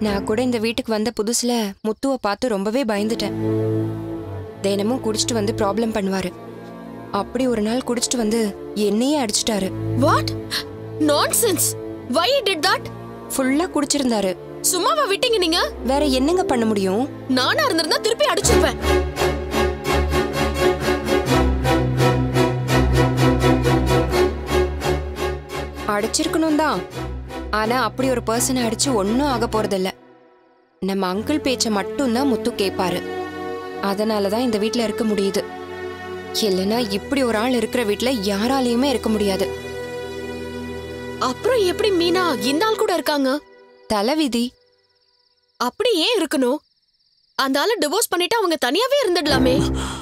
நான் கூட இந்த வீட்டுக்கு வந்த புதுசுல முத்துவை பார்த்து ரொம்பவே பயந்துட்டேன் தினமும் குடிச்சிட்டு வந்து ப்ராப்ளம் பண்ணுவாரு அப்படி ஒரு நாள் குடிச்சிட்டு வந்து என்னையே அடிச்சிட்டாரு what nonsense why did that ஃபுல்லா குடிச்சிருந்தாரு சும்மாவா விட்டீங்க நீங்க வேற என்னங்க பண்ண முடியும் நானா இருந்திருந்தா திருப்பி அடிச்சிருப்பேன் அடிச்சிருக்கணும் தான் ஆனா அப்படி ஒரு பர்சனை அடிச்சு ஒன்னும் ஆக போறதில்ல நம்ம அங்கிள் பேச்ச மட்டும்தான் முத்து கேட்பாரு அதனால தான் இந்த வீட்ல இருக்க முடியுது இல்லைன்னா இப்படி ஒரு ஆள் இருக்கிற வீட்ல யாராலையுமே இருக்க முடியாது அப்புறம் எப்படி மீனா இந்த ஆள் கூட இருக்காங்க தலைவிதி அப்படி ஏன் இருக்கணும் அந்த ஆளை டிவோர்ஸ் பண்ணிட்டு அவங்க தனியாவே இருந்துடலாமே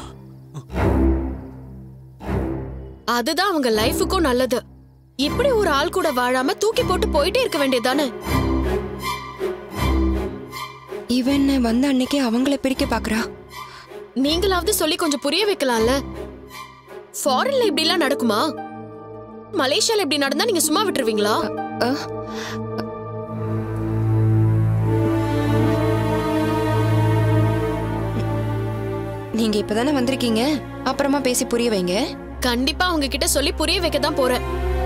அதுதான் அவங்க லைஃபுக்கும் நல்லது இப்படி ஒரு ஆள் கூட வாழாம தூக்கி போட்டு போயிட்டே இருக்க வேண்டியதானே இவன் வந்த அன்னைக்கே அவங்கள பிரிக்க பாக்குறா நீங்களாவது சொல்லி கொஞ்சம் புரிய வைக்கலாம்ல ஃபாரின்ல இப்படி எல்லாம் நடக்குமா மலேசியால இப்படி நடந்தா நீங்க சும்மா விட்டுருவீங்களா அஹ், நீங்க இப்பதானே வந்திருக்கீங்க அப்புறமா பேசி புரிய வைங்க கண்டிப்பா அவங்க கிட்ட சொல்லி புரிய வைக்க தான் போறேன்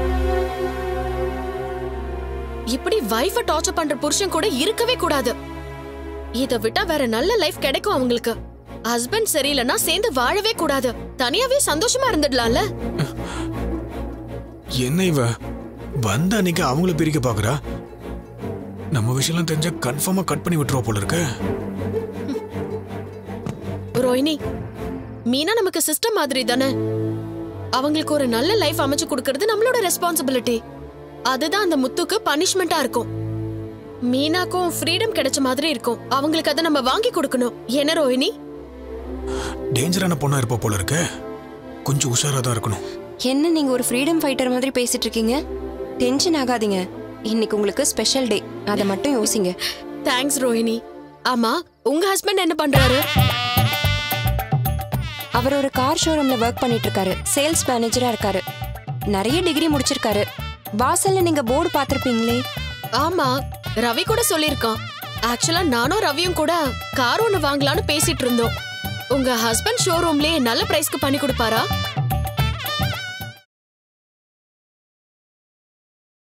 இப்படி வைஃப டார்ச்சர் பண்ற புருஷன் கூட இருக்கவே கூடாது இத விட்டா வேற நல்ல லைஃப் கிடைக்கும் அவங்களுக்கு ஹஸ்பண்ட் சரியில்லைன்னா சேர்ந்து வாழவே கூடாது தனியாவே சந்தோஷமா இருந்துடலாம்ல என்ன இவ வந்த அன்னைக்கு அவங்கள பிரிக்க பாக்குறா நம்ம விஷயம்லாம் தெரிஞ்சா கன்ஃபார்மா கட் பண்ணி விட்டுருவா போல இருக்க ரோஹினி மீனா நமக்கு சிஸ்டம் மாதிரி தானே அவங்களுக்கு ஒரு நல்ல லைஃப் அமைச்சு கொடுக்கறது நம்மளோட ரெஸ்பான்சிபிலிட்டி அதுதான் அந்த முத்துக்கு பனிஷ்மெண்டா இருக்கும் மீனாக்கும் ஃப்ரீடம் கிடைச்ச மாதிரி இருக்கும் அவங்களுக்கு அதை நம்ம வாங்கி கொடுக்கணும் என்ன ரோஹினி டேஞ்சரான பொண்ணா இருப்பா போல இருக்க கொஞ்சம் உஷாரா தான் இருக்கணும் என்ன நீங்க ஒரு ஃப்ரீடம் ஃபைட்டர் மாதிரி பேசிட்டு இருக்கீங்க டென்ஷன் ஆகாதீங்க இன்னைக்கு உங்களுக்கு ஸ்பெஷல் டே அதை மட்டும் யோசிங்க தேங்க்ஸ் ரோஹினி ஆமா உங்க ஹஸ்பண்ட் என்ன பண்றாரு அவர் ஒரு கார் ஷோரூம்ல ஒர்க் பண்ணிட்டு இருக்காரு சேல்ஸ் மேனேஜரா இருக்காரு நிறைய டிகிரி முடிச்சிருக்காரு வாசல்ல நீங்க போர்டு பார்த்திருப்பீங்களே ஆமா ரவி கூட சொல்லிருக்கான் ஆக்சுவலா நானும் ரவியும் கூட கார் ஒண்ணு வாங்கலாம்னு பேசிட்டு இருந்தோம் உங்க ஹஸ்பண்ட் ஷோரூம்லயே நல்ல பிரைஸ்க்கு பண்ணி கொடுப்பாரா